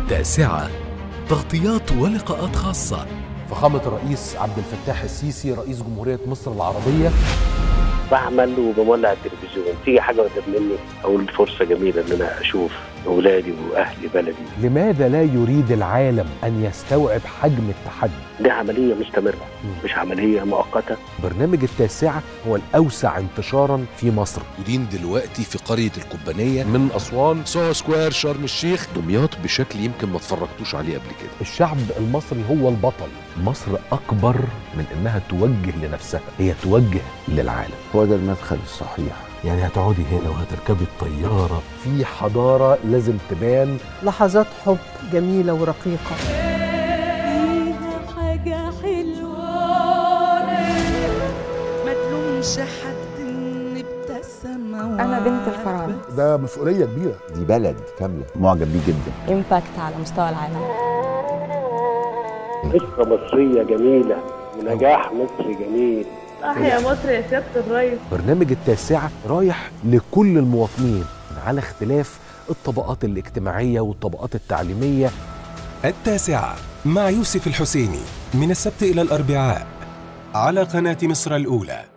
التاسعة تغطيات ولقاءات خاصة فخامة الرئيس عبد الفتاح السيسي رئيس جمهورية مصر العربية بعمل وبمولع التلفزيون تيجي حاجه قدام مني اقول فرصه جميله ان انا اشوف اولادي واهلي بلدي لماذا لا يريد العالم أن يستوعب حجم التحدي دي عمليه مستمره مش عمليه مؤقته برنامج التاسعة هو الأوسع انتشارا في مصر يدين دلوقتي في قرية القبانية من أسوان سوهو سكوير شرم الشيخ دمياط بشكل يمكن ما اتفرجتوش عليه قبل كده الشعب المصري هو البطل مصر أكبر من إنها توجه لنفسها هي توجه للعالم هو ده المدخل الصحيح يعني هتقعدي هنا وهتركبي الطيارة في حضارة لازم تبان لحظات حب جميلة ورقيقة فيها حاجة حلوة ما تلومش حد ان ابتسم أنا بنت الفراعنة ده مسؤولية كبيرة دي بلد كاملة معجب بيه جدا إمباكت على مستوى العالم قصه مصريه جميله ونجاح مصري جميل يا مصر يا سيادة الريس برنامج التاسعة رايح لكل المواطنين على اختلاف الطبقات الاجتماعية والطبقات التعليمية التاسعة مع يوسف الحسيني من السبت إلى الأربعاء على قناة مصر الأولى